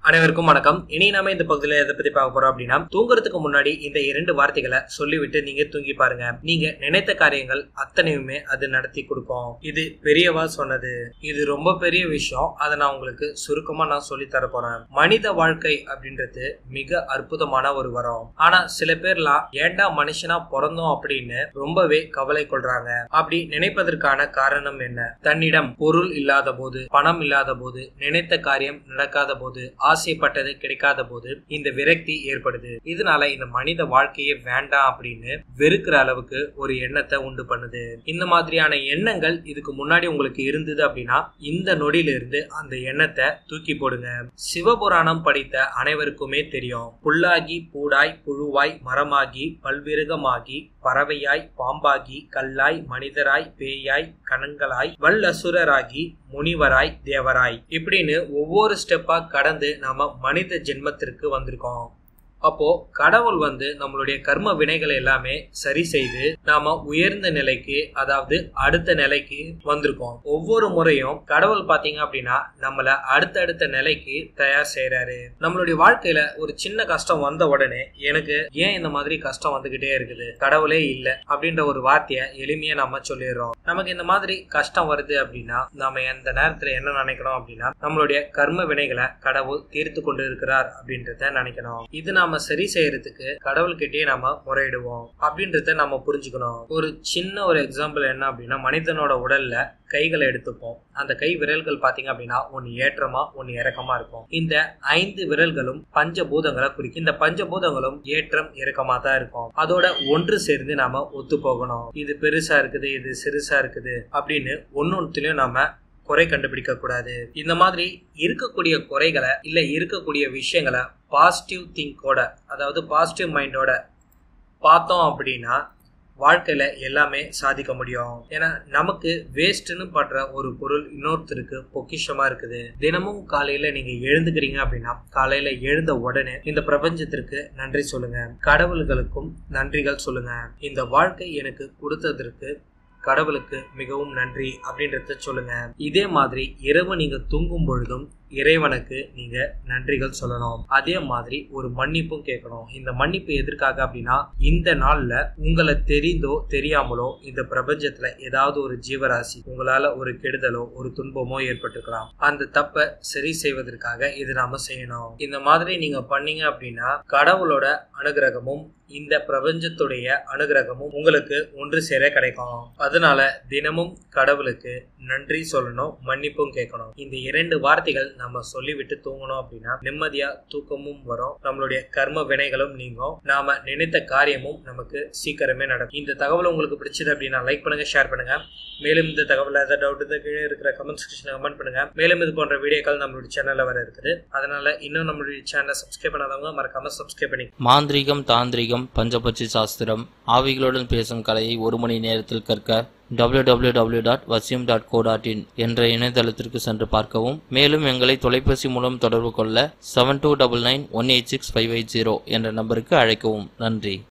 அனைவருக்கும் வணக்கம் இனி நாம இந்த பகுதியில எதை பத்தி பார்க்க போறோம் அப்படின்னா தூங்குறதுக்கு முன்னாடி இந்த இரண்டு வார்த்தைகளை சொல்லிவிட்டு நீங்க தூங்கி பாருங்க நீங்க நினைத்த காரியங்கள் அத்தனையுமே அது நடத்தி கொடுக்கும் இது பெரியவா சொன்னது இது ரொம்ப பெரிய விஷயம் அதை நான் உங்களுக்கு சுருக்கமா நான் சொல்லி தர போறேன் மனித வாழ்க்கை அப்படின்றது மிக அற்புதமான ஒரு வரம் ஆனா சில பேர்லாம் ஏண்டா மனுஷனா பிறந்தோம் அப்படின்னு ரொம்பவே கவலை கொள்றாங்க அப்படி நினைப்பதற்கான காரணம் என்ன தன்னிடம் பொருள் இல்லாத போது பணம் இல்லாத போது நினைத்த காரியம் நடக்காத போது ஆசைப்பட்டது கிடைக்காத போது இந்த விரக்தி ஏற்படுது இதனால இந்த மனித வாழ்க்கையே வேண்டாம் அப்படின்னு வெறுக்கிற அளவுக்கு ஒரு எண்ணத்தை உண்டு பண்ணுது இந்த மாதிரியான எண்ணங்கள் இதுக்கு முன்னாடி உங்களுக்கு இருந்தது அப்படின்னா இந்த நொடியில இருந்து அந்த எண்ணத்தை தூக்கி போடுங்க சிவபுராணம் படித்த அனைவருக்குமே தெரியும் புல்லாகி பூடாய் புழுவாய் மரமாகி பல்விருகமாகி பறவையாய் பாம்பாகி கல்லாய் மனிதராய் பேயாய் கணங்களாய் வல்லசுரராகி முனிவராய் தேவராய் இப்படின்னு ஒவ்வொரு ஸ்டெப்பா கடந்து நாம மனித ஜென்மத்திற்கு வந்திருக்கோம் அப்போ கடவுள் வந்து நம்மளுடைய கர்ம வினைகளை எல்லாமே சரி செய்து நாம உயர்ந்த நிலைக்கு அதாவது அடுத்த நிலைக்கு வந்திருக்கோம் ஒவ்வொரு முறையும் கடவுள் பாத்தீங்க அப்படின்னா நம்மள அடுத்தடுத்த நிலைக்கு தயார் செய்யறாரு நம்மளுடைய வாழ்க்கையில ஒரு சின்ன கஷ்டம் வந்த உடனே எனக்கு ஏன் இந்த மாதிரி கஷ்டம் வந்துகிட்டே இருக்குது கடவுளே இல்ல அப்படின்ற ஒரு வார்த்தையை எளிமையா நம்ம சொல்லிடுறோம் நமக்கு இந்த மாதிரி கஷ்டம் வருது அப்படின்னா நம்ம எந்த நேரத்துல என்ன நினைக்கணும் அப்படின்னா நம்மளுடைய கர்ம வினைகளை கடவுள் தீர்த்து கொண்டு இருக்கிறார் அப்படின்றத நினைக்கணும் இது நாம சரி செய்யறதுக்கு கடவுள்கிட்டயே நாம முறையிடுவோம் அப்படின்றத நம்ம புரிஞ்சுக்கணும் ஒரு சின்ன ஒரு எக்ஸாம்பிள் என்ன அப்படின்னா மனிதனோட உடல்ல கைகளை எடுத்துப்போம் அந்த கை விரல்கள் பாத்தீங்க அப்படின்னா ஒன்னு ஏற்றமா ஒன்னு இறக்கமா இருக்கும் இந்த ஐந்து விரல்களும் பஞ்சபூதங்களை குறிக்கும் இந்த பஞ்சபூதங்களும் ஏற்றம் இறக்கமா தான் இருக்கும் அதோட ஒன்று சேர்ந்து நாம ஒத்து போகணும் இது பெருசா இருக்குது இது சிறுசா இருக்குது அப்படின்னு ஒன்னொன்னுலயும் நாம குறை கண்டுபிடிக்க கூடாது இந்த மாதிரி இருக்கக்கூடிய குறைகளை இல்ல இருக்கக்கூடிய விஷயங்களை பாசிட்டிவ் திங்கோட அதாவது பாசிட்டிவ் மைண்டோட பார்த்தோம் அப்படின்னா வாழ்க்கையில எல்லாமே சாதிக்க முடியும் ஏன்னா நமக்கு வேஸ்ட்னு படுற ஒரு பொருள் இன்னொருத்தருக்கு பொக்கிஷமா இருக்குது தினமும் காலையில நீங்க எழுந்துக்கிறீங்க அப்படின்னா காலையில எழுந்த உடனே இந்த பிரபஞ்சத்திற்கு நன்றி சொல்லுங்க கடவுள்களுக்கும் நன்றிகள் சொல்லுங்க இந்த வாழ்க்கை எனக்கு கொடுத்ததற்கு கடவுளுக்கு மிகவும் நன்றி அப்படின்றத சொல்லுங்க இதே மாதிரி இரவு நீங்க தூங்கும் பொழுதும் இறைவனுக்கு நீங்க நன்றிகள் சொல்லணும் அதே மாதிரி ஒரு மன்னிப்பும் கேட்கணும் இந்த மன்னிப்பு எதற்காக அப்படின்னா இந்த நாள்ல உங்களை தெரிந்தோ தெரியாமலோ இந்த பிரபஞ்சத்துல ஏதாவது ஒரு ஜீவராசி உங்களால ஒரு கெடுதலோ ஒரு துன்பமோ ஏற்பட்டிருக்கலாம் அந்த தப்ப சரி செய்வதற்காக இது நாம செய்யணும் இந்த மாதிரி நீங்க பண்ணீங்க அப்படின்னா கடவுளோட அனுகிரகமும் இந்த பிரபஞ்சத்துடைய அனுகிரகமும் உங்களுக்கு ஒன்று சேர கிடைக்கும் அதனால தினமும் கடவுளுக்கு நன்றி சொல்லணும் மன்னிப்பும் கேட்கணும் இந்த இரண்டு வார்த்தைகள் நம்ம சொல்லிவிட்டு தூங்கணும் அப்படின்னா நிம்மதியா தூக்கமும் வரும் நம்மளுடைய கர்ம வினைகளும் நீங்கும் நாம நினைத்த காரியமும் நமக்கு சீக்கிரமே நடக்கும் இந்த தகவல் உங்களுக்கு பிடிச்சது அப்படின்னா லைக் பண்ணுங்க ஷேர் பண்ணுங்க மேலும் இந்த தகவல் ஏதாவது டவுட் இருந்தா கீழே இருக்கிற கமெண்ட் செக்ஷன்ல கமெண்ட் பண்ணுங்க மேலும் இது போன்ற வீடியோக்கள் நம்மளுடைய சேனல்ல வர இருக்குது அதனால இன்னும் நம்மளுடைய சேனலை சப்ஸ்கிரைப் பண்ணாதவங்க மறக்காம சப்ஸ்கிரைப் பண்ணி மாந்திரீகம் தாந்திரிகம் பஞ்சபட்சி சாஸ்திரம் ஆவிகளுடன் பேசும் கலையை ஒரு மணி நேரத்தில் கற்க www.vasyam.co.in டாட் வசியம் டாட் கோ டாட் இன் என்ற இணையதளத்திற்கு சென்று பார்க்கவும் மேலும் எங்களை தொலைபேசி மூலம் தொடர்பு கொள்ள seven two double nine one eight six five eight zero என்ற நம்பருக்கு அழைக்கவும் நன்றி